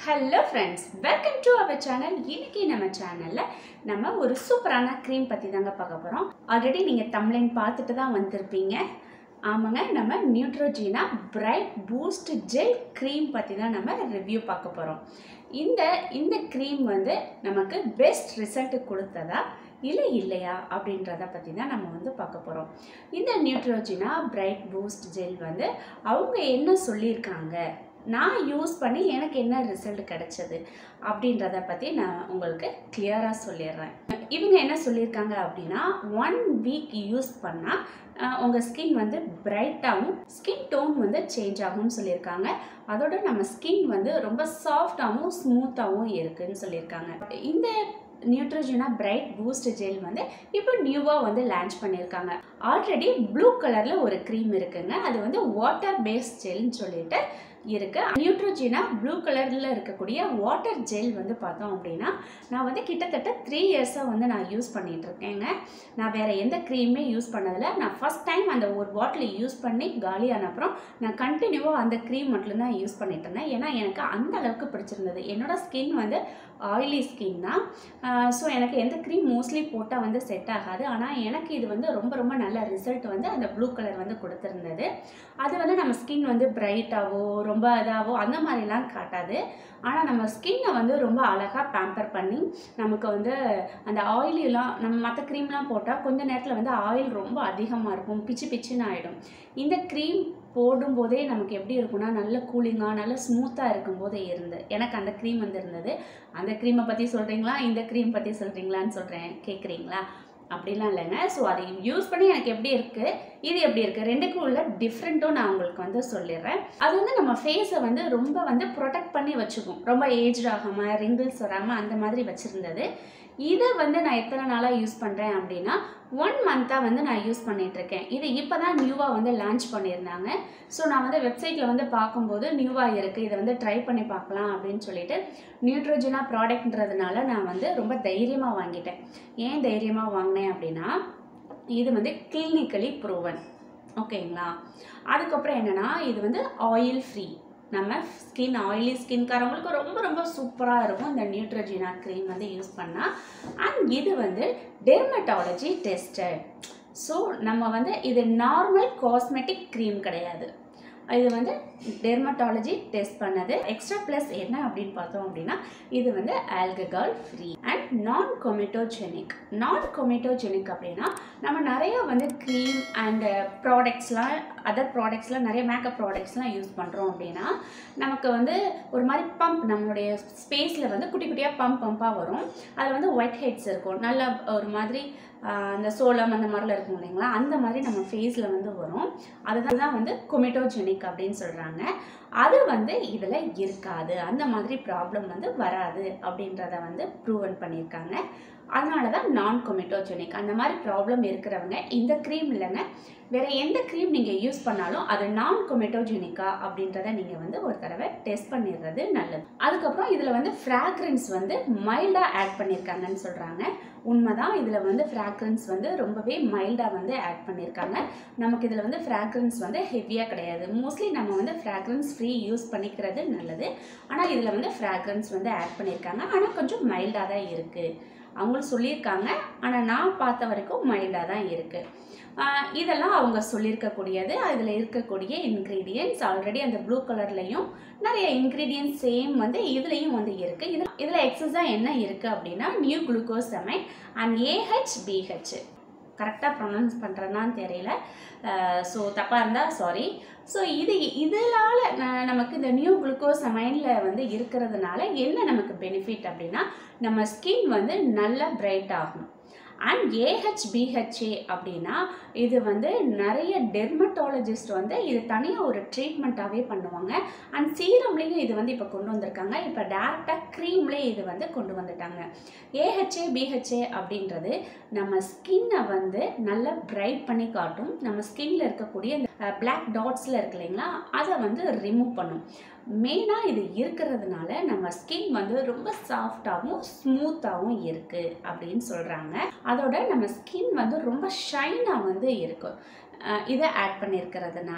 hello friends welcome to our channel இன்னைக்கு நம்ம சேனலில் நம்ம ஒரு சூப்பரான க்ரீம் பற்றி தாங்க பார்க்க போகிறோம் ஆல்ரெடி நீங்கள் தமிழின் பார்த்துட்டு தான் வந்திருப்பீங்க ஆமாங்க நம்ம Neutrogena bright boost gel cream பற்றி தான் நம்ம ரிவ்யூ பார்க்க போகிறோம் இந்த இந்த க்ரீம் வந்து நமக்கு பெஸ்ட் ரிசல்ட் கொடுத்ததா இல்லை இல்லையா அப்படின்றத பற்றி தான் நம்ம வந்து பார்க்க போகிறோம் இந்த நியூட்ரோஜினா பிரைட் பூஸ்ட் ஜெல் வந்து அவங்க என்ன சொல்லியிருக்காங்க நான் யூஸ் பண்ணி எனக்கு என்ன ரிசல்ட் கிடைச்சது அப்படின்றத பற்றி நான் உங்களுக்கு கிளியராக சொல்லிடுறேன் இவங்க என்ன சொல்லியிருக்காங்க அப்படின்னா ஒன் வீக் யூஸ் பண்ணால் உங்கள் ஸ்கின் வந்து பிரைட்டாகவும் ஸ்கின் டோன் வந்து சேஞ்ச் ஆகும்னு சொல்லியிருக்காங்க அதோட நம்ம ஸ்கின் வந்து ரொம்ப சாஃப்டாகவும் ஸ்மூத்தாகவும் இருக்குன்னு சொல்லியிருக்காங்க இந்த நியூட்ரோஜினா பிரைட் பூஸ்ட் ஜெல் வந்து இப்போ நியூவாக வந்து லான்ச் பண்ணியிருக்காங்க ஆல்ரெடி ப்ளூ கலரில் ஒரு க்ரீம் இருக்குங்க அது வந்து வாட்டர் பேஸ்ட் ஜெல்னு சொல்லிட்டு இருக்கு நியூட்ரோஜினா ப்ளூ கலரில் இருக்கக்கூடிய வாட்டர் ஜெல் வந்து பார்த்தோம் அப்படின்னா நான் வந்து கிட்டத்தட்ட த்ரீ இயர்ஸாக வந்து நான் யூஸ் பண்ணிட்டு இருக்கேங்க நான் வேறு எந்த க்ரீமே யூஸ் பண்ணதில்ல நான் ஃபஸ்ட் டைம் அந்த ஒரு பாட்டில் யூஸ் பண்ணி காலியான அப்புறம் நான் கண்டினியூவாக அந்த க்ரீம் மட்டும்தான் யூஸ் பண்ணிட்டு இருந்தேன் ஏன்னா எனக்கு அந்த அளவுக்கு பிடிச்சிருந்தது என்னோட ஸ்கின் வந்து ஆயிலி ஸ்கின் தான் ஸோ எனக்கு எந்த க்ரீம் மோஸ்ட்லி போட்டால் வந்து செட் ஆகாது ஆனால் எனக்கு இது வந்து ரொம்ப ரொம்ப நல்ல ரிசல்ட் வந்து அந்த ப்ளூ கலர் வந்து கொடுத்துருந்தது அது வந்து நம்ம ஸ்கின் வந்து பிரைட்டாவோ ரொம்ப இதாகவோ அந்த மாதிரிலாம் காட்டாது ஆனால் நம்ம ஸ்கின்னை வந்து ரொம்ப அழகாக பேம்பர் பண்ணி நமக்கு வந்து அந்த ஆயிலெலாம் நம்ம மற்ற க்ரீம்லாம் போட்டால் கொஞ்ச நேரத்தில் வந்து ஆயில் ரொம்ப அதிகமாக இருக்கும் பிச்சு பிச்சுன்னு ஆகிடும் இந்த க்ரீம் போடும்போதே நமக்கு எப்படி இருக்கும்னா நல்ல கூலிங்காக நல்ல ஸ்மூத்தாக இருக்கும்போதே இருந்து எனக்கு அந்த க்ரீம் வந்து இருந்தது அந்த க்ரீமை பற்றி சொல்கிறீங்களா இந்த க்ரீம் பற்றி சொல்கிறீங்களான்னு சொல்கிறேன் கேட்குறீங்களா அப்படிலாம் இல்லைங்க ஸோ அதை யூஸ் பண்ணி எனக்கு எப்படி இருக்குது இது எப்படி இருக்குது ரெண்டுக்கும் உள்ள டிஃப்ரெண்ட்டும் நான் உங்களுக்கு வந்து சொல்லிடுறேன் அது வந்து நம்ம ஃபேஸை வந்து ரொம்ப வந்து ப்ரொடெக்ட் பண்ணி வச்சுக்கும் ரொம்ப ஏஜ் ஆகாமல் ரிங்கிள்ஸ் வராமல் அந்த மாதிரி வச்சுருந்தது இதை வந்து நான் எத்தனை நாளாக யூஸ் பண்ணுறேன் அப்படின்னா ஒன் மந்த்தாக வந்து நான் யூஸ் பண்ணிகிட்ருக்கேன் இது இப்போ தான் நியூவாக வந்து லான்ச் பண்ணியிருந்தாங்க ஸோ நான் வந்து வெப்சைட்டில் வந்து பார்க்கும்போது நியூவாக இருக்குது இதை வந்து ட்ரை பண்ணி பார்க்கலாம் அப்படின்னு சொல்லிட்டு நியூட்ரோஜனா ப்ராடக்ட்ன்றதுனால நான் வந்து ரொம்ப தைரியமாக வாங்கிட்டேன் ஏன் தைரியமாக வாங்கினேன் அப்படின்னா இது வந்து கிளினிக்கலி ப்ரூவன் ஓகேங்களா அதுக்கப்புறம் என்னென்னா இது வந்து ஆயில் ஃப்ரீ நம்ம ஸ்கின் ஆயிலி ஸ்கின்காரவங்களுக்கு ரொம்ப ரொம்ப சூப்பராக இருக்கும் இந்த நியூட்ரோஜினா க்ரீம் வந்து யூஸ் பண்ணால் அண்ட் இது வந்து டெர்மட்டாலஜி டெஸ்டட் ஸோ நம்ம வந்து இது நார்மல் காஸ்மெட்டிக் க்ரீம் கிடையாது இது வந்து டெர்மட்டாலஜி டெஸ்ட் பண்ணது எக்ஸ்ட்ரா ப்ளஸ் என்ன அப்படின்னு பார்த்தோம் அப்படின்னா இது வந்து ஆல்கஹால் ஃப்ரீ அண்ட் நான் கொமெட்டோஜெனிக் நான் கொமெட்டோஜெனிக் அப்படின்னா நம்ம நிறைய வந்து க்ரீம் அண்ட் ப்ராடக்ட்ஸ்லாம் அதர் ப்ராடக்ட்ஸ்லாம் நிறைய மேக்கப் ப்ராடக்ட்ஸ்லாம் யூஸ் பண்ணுறோம் அப்படின்னா நமக்கு வந்து ஒரு மாதிரி பம்ப் நம்மளுடைய ஸ்பேஸில் வந்து குட்டி குட்டியாக பம்ப் பம்பாக வரும் அதில் வந்து ஒயிட் ஹெட்ஸ் இருக்கும் நல்ல ஒரு மாதிரி அந்த சோளம் அந்த மாதிரிலாம் இருக்கும் இல்லைங்களா அந்த மாதிரி நம்ம ஃபேஸில் வந்து வரும் அதுதான் தான் வந்து கொமெட்டோஜெனிக் அப்படின்னு சொல்கிறாங்க அது வந்து இதில் இருக்காது அந்த மாதிரி ப்ராப்ளம் வந்து வராது அப்படின்றத வந்து ப்ரூவன் பண்ணியிருக்காங்க அதனால தான் நான் கொமெட்டோஜெனிக் அந்த மாதிரி ப்ராப்ளம் இருக்கிறவங்க இந்த க்ரீம் இல்லைங்க வேறு எந்த க்ரீம் நீங்கள் யூஸ் பண்ணாலும் அது நான் கொமெட்டோஜெனிக்கா அப்படின்றத நீங்கள் வந்து ஒரு தடவை டெஸ்ட் பண்ணிடுறது நல்லது அதுக்கப்புறம் இதில் வந்து ஃப்ராக்ரன்ஸ் வந்து மைல்டாக ஆட் பண்ணியிருக்காங்கன்னு சொல்கிறாங்க உண்மைதான் இதில் வந்து ஃப்ராக்ரன்ஸ் வந்து ரொம்பவே மைல்டாக வந்து ஆட் பண்ணியிருக்காங்க நமக்கு இதில் வந்து ஃப்ராக்ரன்ஸ் வந்து ஹெவியாக கிடையாது மோஸ்ட்லி நம்ம வந்து ஃப்ராக்ரன்ஸ் ஃப்ரீ யூஸ் பண்ணிக்கிறது நல்லது ஆனால் இதில் வந்து ஃப்ராக்ரன்ஸ் வந்து ஆட் பண்ணியிருக்காங்க ஆனால் கொஞ்சம் மைல்டாக தான் இருக்குது அவங்களும் சொல்லியிருக்காங்க ஆனால் நான் பார்த்த வரைக்கும் மைல்டாக தான் இருக்குது இதெல்லாம் அவங்க சொல்லியிருக்கக்கூடியது அதில் இருக்கக்கூடிய இன்க்ரீடியன்ட்ஸ் ஆல்ரெடி அந்த ப்ளூ கலர்லேயும் நிறைய இன்க்ரீடியன்ட்ஸ் சேம் வந்து இதுலேயும் வந்து இருக்குது இதில் இதில் எக்ஸஸாக என்ன இருக்குது அப்படின்னா new glucosamine and AH BH கரெக்டாக ப்ரொனவுன்ஸ் பண்ணுறேன்னான்னு தெரியல ஸோ தப்பாக இருந்தால் சாரி ஸோ இது இதனால் நமக்கு இந்த நியூ குளுக்கோஸ் அமைனில் வந்து இருக்கிறதுனால என்ன நமக்கு பெனிஃபிட் அப்படின்னா நம்ம ஸ்கின் வந்து நல்லா பிரைட் ஆகும் அண்ட் ஏஹெச்பிஹெச்ஏ அப்படின்னா இது வந்து நிறைய டெர்மட்டாலஜிஸ்ட் வந்து இது தனியாக ஒரு ட்ரீட்மெண்ட்டாகவே பண்ணுவாங்க அண்ட் சீரம்லேயும் இது வந்து இப்போ கொண்டு வந்திருக்காங்க இப்போ டேரெக்டாக க்ரீம்லேயே இது வந்து கொண்டு வந்துட்டாங்க ஏஹெச்ஏ பிஹெச்ஏ அப்படின்றது நம்ம ஸ்கின்னை வந்து நல்லா பிரைட் பண்ணி காட்டும் நம்ம ஸ்கின்ல இருக்கக்கூடிய பிளாக் டாட்ஸில் இருக்கு இல்லைங்களா அதை வந்து ரிமூவ் பண்ணும் மெயினாக இது இருக்கிறதுனால நம்ம ஸ்கின் வந்து ரொம்ப சாஃப்டாகவும் ஸ்மூத்தாகவும் இருக்குது அப்படின்னு சொல்கிறாங்க அதோட நம்ம ஸ்கின் வந்து ரொம்ப ஷைனாக வந்து இருக்கும் இதை ஆட் பண்ணியிருக்கிறதுனால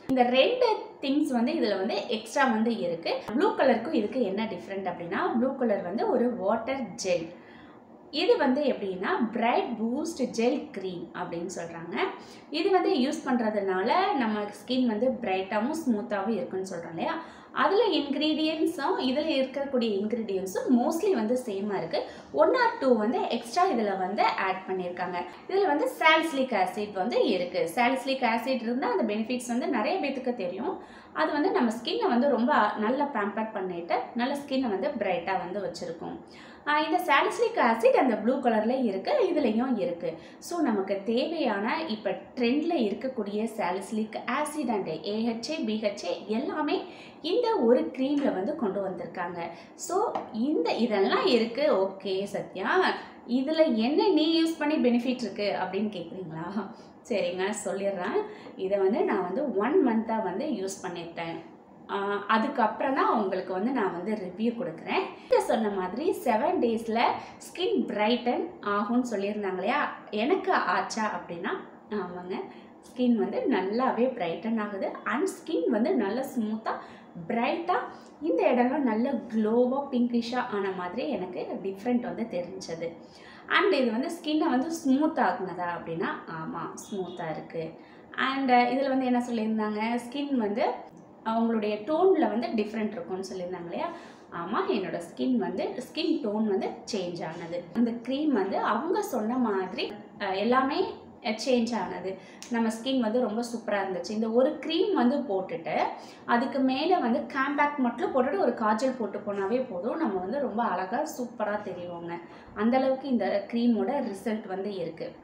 இந்த ரெண்டு திங்ஸ் வந்து இதில் வந்து எக்ஸ்ட்ரா வந்து இருக்குது ப்ளூ கலருக்கும் இதுக்கு என்ன டிஃப்ரெண்ட் அப்படின்னா ப்ளூ கலர் வந்து ஒரு வாட்டர் ஜெல் இது வந்து எப்படின்னா பிரைட் பூஸ்ட் ஜெல் க்ரீம் அப்படின்னு சொல்கிறாங்க இது வந்து யூஸ் பண்ணுறதுனால நம்ம ஸ்கின் வந்து பிரைட்டாகவும் ஸ்மூத்தாகவும் இருக்குன்னு சொல்கிறோம் இல்லையா அதில் இன்க்ரீடியன்ஸும் இதில் இருக்கக்கூடிய இன்க்ரீடியன்ஸும் மோஸ்ட்லி வந்து சேமாக இருக்குது ஒன் ஆர் டூ வந்து எக்ஸ்ட்ரா இதில் வந்து ஆட் பண்ணியிருக்காங்க இதில் வந்து சாலிசிலிக் ஆசிட் வந்து இருக்குது சாலிசிலிக் ஆசிட் இருந்தால் அந்த பெனிஃபிட்ஸ் வந்து நிறைய பேத்துக்கு தெரியும் அது வந்து நம்ம ஸ்கின்னை வந்து ரொம்ப நல்லா பேம்பர் பண்ணிட்டு நல்ல ஸ்கின்னை வந்து பிரைட்டாக வந்து வச்சுருக்கும் இந்த சாலிசிலிக் ஆசிட் அந்த ப்ளூ கலரில் இருக்குது இதுலேயும் இருக்குது ஸோ நமக்கு தேவையான இப்போ ட்ரெண்டில் இருக்கக்கூடிய salicylic acid and AHA BHA எல்லாமே இந்த ஒரு க்ரீமில் வந்து கொண்டு வந்திருக்காங்க ஸோ இந்த இதெல்லாம் இருக்குது ஓகே சத்யா இதில் என்ன நீ யூஸ் பண்ணி பெனிஃபிட் இருக்குது அப்படின்னு கேட்குறீங்களா சரிங்க சொல்லிடுறேன் இதை வந்து நான் வந்து ஒன் மந்த்தாக வந்து யூஸ் பண்ணிட்டேன் ஆஹ் அதுக்கப்புறம் தான் உங்களுக்கு வந்து நான் வந்து ரிவ்யூ கொடுக்குறேன் இதை சொன்ன மாதிரி செவன் டேஸில் ஸ்கின் பிரைட்டன் ஆகும்னு சொல்லியிருந்தாங்க இல்லையா எனக்கு ஆச்சா அப்படின்னா ஆமாங்க ஸ்கின் வந்து நல்லாவே பிரைட்டன் ஆகுது அண்ட் ஸ்கின் வந்து நல்ல ஸ்மூத்தாக பிரைட்டாக இந்த இடம்லாம் நல்ல க்ளோவாக பிங்கிஷாக ஆன மாதிரி எனக்கு டிஃப்ரெண்ட் வந்து தெரிஞ்சது அண்ட் இது வந்து ஸ்கின்னை வந்து ஸ்மூத் ஆகுனதா அப்படின்னா ஆமாம் ஸ்மூத்தாக இருக்குது அண்ட் இதில் வந்து என்ன சொல்லியிருந்தாங்க ஸ்கின் வந்து அவங்களுடைய டோனில் வந்து டிஃப்ரெண்ட் இருக்கும்னு சொல்லியிருந்தாங்க இல்லையா ஆமாம் என்னோட ஸ்கின் வந்து ஸ்கின் டோன் வந்து சேஞ்ச் ஆனது அந்த க்ரீம் வந்து அவங்க சொன்ன மாதிரி அஹ், எல்லாமே சேஞ்ச் ஆனது நம்ம ஸ்கின் வந்து ரொம்ப சூப்பராக இருந்துச்சு இந்த ஒரு க்ரீம் வந்து போட்டுட்டு அதுக்கு மேலே வந்து கேம்பேக் மட்டும் போட்டுட்டு ஒரு காஜல் போட்டு போனாவே போதும் நம்ம வந்து ரொம்ப அழகாக சூப்பராக தெரியுவோங்க அந்தளவுக்கு இந்த க்ரீமோட ரிசல்ட் வந்து இருக்குது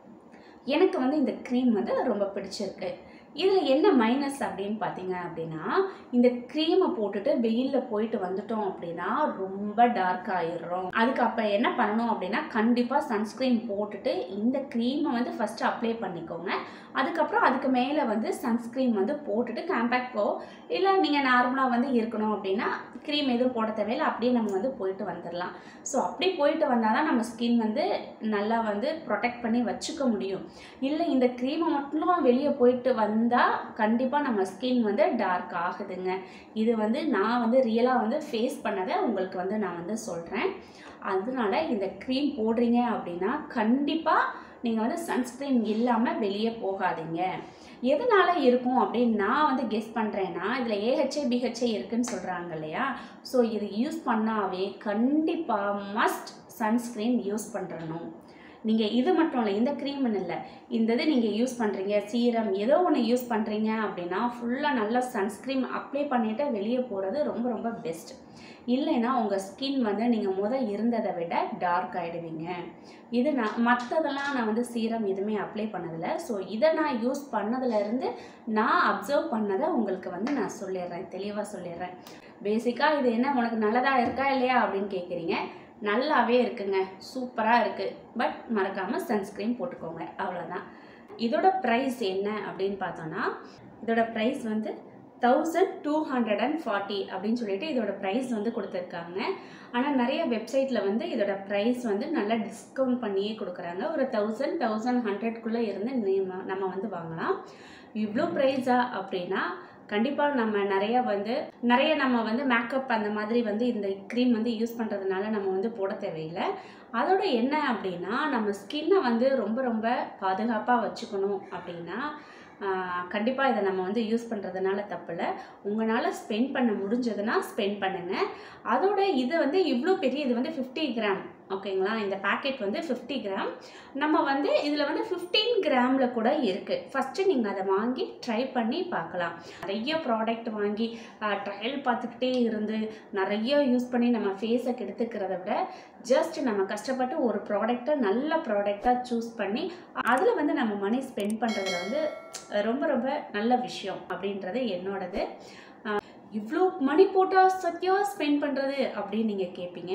எனக்கு வந்து இந்த க்ரீம் வந்து ரொம்ப பிடிச்சிருக்கு இதில் என்ன மைனஸ் அப்படின்னு பார்த்தீங்க அப்படின்னா இந்த க்ரீமை போட்டுட்டு வெயிலில் போயிட்டு வந்துட்டோம் அப்படின்னா ரொம்ப டார்க் ஆயிடுறோம் அதுக்கு அப்போ என்ன பண்ணணும் அப்படின்னா கண்டிப்பாக சன்ஸ்க்ரீன் போட்டுட்டு இந்த க்ரீமை வந்து ஃபஸ்ட்டு அப்ளை பண்ணிக்கோங்க அதுக்கப்புறம் அதுக்கு மேலே வந்து சன்ஸ்க்ரீன் வந்து போட்டுட்டு காம்பேக்ட் போ இல்லை நீங்கள் நார்மலாக வந்து இருக்கணும் அப்படின்னா க்ரீம் எதுவும் போட தேவையில்லை அப்படியே நம்ம வந்து போயிட்டு வந்துடலாம் ஸோ அப்படி போயிட்டு வந்தால் தான் நம்ம ஸ்கின் வந்து நல்லா வந்து ப்ரொடெக்ட் பண்ணி வச்சுக்க முடியும் இல்லை இந்த க்ரீமை மட்டும் வெளியே போயிட்டு வந்தால் கண்டிப்பாக நம்ம ஸ்கின் வந்து டார்க் ஆகுதுங்க இது வந்து நான் வந்து ரியலாக வந்து ஃபேஸ் பண்ணதை உங்களுக்கு வந்து நான் வந்து சொல்கிறேன் அதனால இந்த க்ரீம் போடுறீங்க அப்படின்னா கண்டிப்பாக நீங்கள் வந்து சன்ஸ்க்ரீன் இல்லாமல் வெளியே போகாதீங்க எதனால இருக்கும் அப்படின்னு நான் வந்து கெஸ் பண்ணுறேன்னா இதில் ஏஹெச்ஏ பிஹெச்ஏ இருக்குன்னு சொல்கிறாங்க இல்லையா ஸோ இது யூஸ் பண்ணாவே கண்டிப்பாக மஸ்ட் சன்ஸ்க்ரீன் யூஸ் பண்ணுறணும் நீங்கள் இது மட்டும் இல்லை இந்த க்ரீம்னு இல்லை இந்த இது நீங்கள் யூஸ் பண்ணுறீங்க சீரம் ஏதோ ஒன்று யூஸ் பண்ணுறீங்க அப்படின்னா ஃபுல்லாக நல்லா சன்ஸ்க்ரீன் அப்ளை பண்ணிவிட்டு வெளியே போகிறது ரொம்ப ரொம்ப பெஸ்ட் இல்லைன்னா உங்கள் ஸ்கின் வந்து நீங்கள் முத இருந்ததை விட டார்க் ஆகிடுவீங்க இது நான் மற்றதெல்லாம் நான் வந்து சீரம் எதுவுமே அப்ளை பண்ணதில்லை ஸோ இதை நான் யூஸ் பண்ணதுலேருந்து நான் அப்சர்வ் பண்ணதை உங்களுக்கு வந்து நான் சொல்லிடுறேன் தெளிவாக சொல்லிடுறேன் பேசிக்காக இது என்ன உனக்கு நல்லதாக இருக்கா இல்லையா அப்படின்னு கேட்குறீங்க நல்லாவே இருக்குங்க சூப்பராக இருக்குது பட் மறக்காமல் சன்ஸ்க்ரீன் போட்டுக்கோங்க அவ்வளோதான் இதோட ப்ரைஸ் என்ன அப்படின்னு பார்த்தோன்னா இதோட ப்ரைஸ் வந்து thousand two hundred and forty அப்படின்னு சொல்லிட்டு இதோட ப்ரைஸ் வந்து கொடுத்துருக்காங்க ஆனால் நிறைய வெப்சைட்டில் வந்து இதோட ப்ரைஸ் வந்து நல்லா டிஸ்கவுண்ட் பண்ணியே கொடுக்குறாங்க ஒரு தௌசண்ட் தௌசண்ட் ஹண்ட்ரட்குள்ளே இருந்து நம்ம- நம்ம வந்து வாங்கலாம் இவ்வளோ ப்ரைஸா அப்படின்னா கண்டிப்பாக நம்ம நிறைய வந்து நிறைய நம்ம வந்து மேக்கப் அந்த மாதிரி வந்து இந்த க்ரீம் வந்து யூஸ் பண்ணுறதுனால நம்ம வந்து போட தேவையில்லை அதோட என்ன அப்படின்னா நம்ம ஸ்கின்னை வந்து ரொம்ப ரொம்ப பாதுகாப்பாக வச்சுக்கணும் அப்படின்னா கண்டிப்பாக இதை நம்ம வந்து யூஸ் பண்ணுறதுனால தப்பில்லை உங்களால் ஸ்பெண்ட் பண்ண முடிஞ்சதுன்னா ஸ்பெண்ட் பண்ணுங்கள் அதோட இது வந்து இவ்வளோ பெரிய இது வந்து ஃபிஃப்டி கிராம் ஓகேங்களா இந்த பேக்கெட் வந்து ஃபிஃப்டி கிராம் நம்ம வந்து இதில் வந்து ஃபிஃப்டீன் கிராமில் கூட இருக்குது ஃபஸ்ட்டு நீங்கள் அதை வாங்கி ட்ரை பண்ணி பார்க்கலாம் நிறைய ப்ராடக்ட் வாங்கி ட்ரையல் பார்த்துக்கிட்டே இருந்து நிறைய யூஸ் பண்ணி நம்ம ஃபேஸை கெடுத்துக்கிறத விட ஜஸ்ட் நம்ம கஷ்டப்பட்டு ஒரு ப்ராடக்டை நல்ல ப்ராடக்டாக சூஸ் பண்ணி அதில் வந்து நம்ம மணி ஸ்பெண்ட் பண்ணுறதுல வந்து ரொம்ப ரொம்ப நல்ல விஷயம் அப்படின்றது என்னோடது இவ்வளோ மணி போட்டால் சத்தியாக ஸ்பெண்ட் பண்ணுறது அப்படின்னு நீங்கள் கேட்பீங்க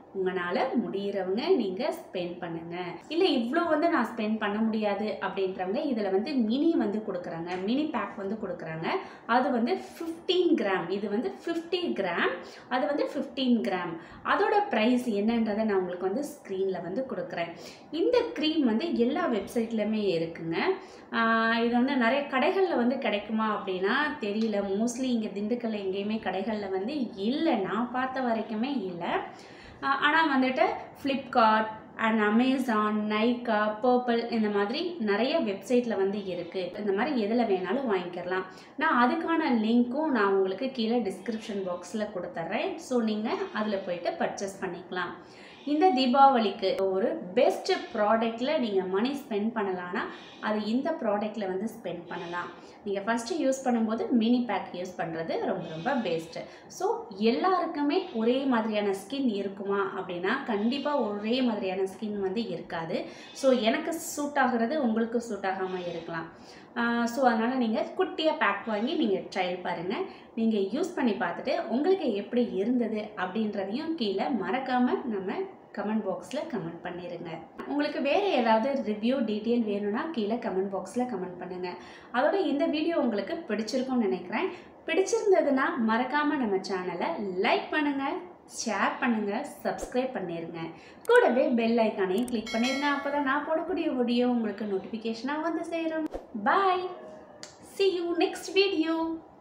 உங்களால் முடிகிறவங்க நீங்கள் ஸ்பெண்ட் பண்ணுங்கள் இல்லை இவ்வளோ வந்து நான் ஸ்பெண்ட் பண்ண முடியாது அப்படின்றவங்க இதில் வந்து மினி வந்து கொடுக்குறாங்க மினி பேக் வந்து கொடுக்குறாங்க அது வந்து ஃபிஃப்டீன் கிராம் இது வந்து ஃபிஃப்டி கிராம் அது வந்து ஃபிஃப்டீன் கிராம் அதோட ப்ரைஸ் என்னன்றதை நான் உங்களுக்கு வந்து ஸ்க்ரீனில் வந்து கொடுக்குறேன் இந்த க்ரீம் வந்து எல்லா வெப்சைட்லையுமே இருக்குங்க ஆஹ் இது வந்து நிறைய கடைகளில் வந்து கிடைக்குமா அப்படின்னா தெரியல மோஸ்ட்லி இங்கே திண்டுக்கல்ல எங்கேயுமே கடைகளில் வந்து இல்லை நான் பார்த்த வரைக்குமே இல்லை ஆனால் வந்துட்டு Flipkart and Amazon Nykaa Purplle இந்த மாதிரி நிறைய வெப்சைட்டில் வந்து இருக்குது இந்த மாதிரி எதில் வேணாலும் வாங்கிக்கலாம் நான் அதுக்கான லிங்க்கும் நான் உங்களுக்கு கீழே டிஸ்கிரிப்ஷன் பாக்ஸில் கொடுத்துட்றேன் ஸோ நீங்கள் அதில் போயிட்டு பர்ச்சேஸ் பண்ணிக்கலாம் இந்த தீபாவளிக்கு ஒரு பெஸ்ட் ப்ராடக்டில் நீங்கள் மணி ஸ்பெண்ட் பண்ணலான்னா அது இந்த ப்ராடக்டில் வந்து ஸ்பெண்ட் பண்ணலாம் நீங்கள் ஃபஸ்ட்டு யூஸ் பண்ணும்போது மினி பேக் யூஸ் பண்ணுறது ரொம்ப ரொம்ப பெஸ்ட்டு ஸோ எல்லாருக்குமே ஒரே மாதிரியான ஸ்கின் இருக்குமா அப்படின்னா கண்டிப்பாக ஒரே மாதிரியான ஸ்கின் வந்து இருக்காது ஸோ எனக்கு சூட் ஆகிறது உங்களுக்கு சூட் ஆகாமல் இருக்கலாம் ஸோ அதனால் நீங்கள் குட்டியாக பேக் வாங்கி நீங்கள் ட்ரையல் பாருங்கள் நீங்கள் யூஸ் பண்ணி பார்த்துட்டு உங்களுக்கு எப்படி இருந்தது அப்படின்றதையும் கீழே மறக்காமல் நம்ம கமெண்ட் பாக்ஸில் கமெண்ட் பண்ணிடுங்க உங்களுக்கு வேறு ஏதாவது ரிவ்யூ டீட்டெயில் வேணும்னா கீழே கமெண்ட் பாக்ஸில் கமெண்ட் பண்ணுங்கள் அதோட இந்த வீடியோ உங்களுக்கு பிடிச்சிருக்கும்னு நினைக்கிறேன் பிடிச்சிருந்ததுன்னா மறக்காமல் நம்ம சேனலை லைக் பண்ணுங்கள் ஷேர் பண்ணுங்கள் சப்ஸ்கிரைப் பண்ணிடுங்க கூடவே பெல் ஐக்கானையும் கிளிக் பண்ணிடுங்க அப்போ தான் நான் போடக்கூடிய வீடியோ உங்களுக்கு நோட்டிஃபிகேஷனாக வந்து சேரும் பாய் see you next video